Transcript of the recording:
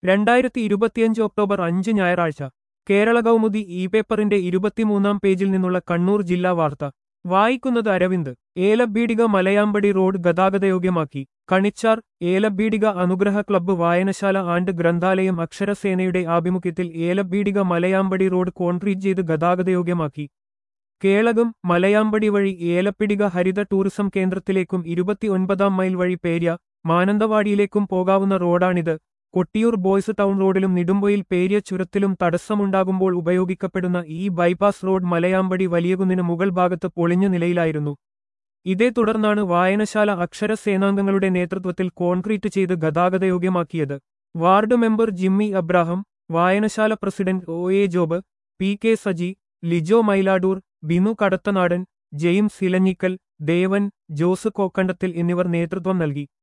രണ്ടായിരത്തി ഇരുപത്തിയഞ്ച് ഒക്ടോബർ അഞ്ച് ഞായറാഴ്ച കേരള കൗമുദി ഇ പേപ്പറിന്റെ ഇരുപത്തിമൂന്നാം പേജിൽ നിന്നുള്ള കണ്ണൂർ ജില്ലാ വാർത്ത വായിക്കുന്നത് അരവിന്ദ് ഏലബീഡിക മലയാമ്പടി റോഡ് ഗതാഗതയോഗ്യമാക്കി കണിച്ചാർ ഏലബീഡിക അനുഗ്രഹ ക്ലബ്ബ് വായനശാല ആൻഡ് ഗ്രന്ഥാലയം അക്ഷരസേനയുടെ ആഭിമുഖ്യത്തിൽ ഏലബീഡിക മലയാമ്പടി റോഡ് കോൺക്രീറ്റ് ചെയ്ത് ഗതാഗതയോഗ്യമാക്കി കേളകം മലയാമ്പടി വഴി ഏലപ്പിടിക ഹരിത ടൂറിസം കേന്ദ്രത്തിലേക്കും ഇരുപത്തിയൊൻപതാം മൈൽ വഴി പേര്യ മാനന്തവാടിയിലേക്കും പോകാവുന്ന റോഡാണിത് കൊട്ടിയൂർ ബോയ്സ് ടൗൺ റോഡിലും നിടുമ്പൊയിൽ പേര്യ ചുരത്തിലും തടസ്സമുണ്ടാകുമ്പോൾ ഉപയോഗിക്കപ്പെടുന്ന ഈ ബൈപ്പാസ് റോഡ് മലയാമ്പടി വലിയകുന്നിന് മുകൾ ഭാഗത്ത് പൊളിഞ്ഞ നിലയിലായിരുന്നു ഇതേ തുടർന്നാണ് വായനശാല അക്ഷര സേനാംഗങ്ങളുടെ നേതൃത്വത്തിൽ കോൺക്രീറ്റ് ചെയ്ത് ഗതാഗതയോഗ്യമാക്കിയത് വാർഡ് മെമ്പർ ജിമ്മി അബ്രാഹം വായനശാല president O A Job P K Saji Lijo Mailadoor Binu Kadathanadan James Elanjikkal Devan Jose Kokkandathil എന്നിവർ നേതൃത്വം നൽകി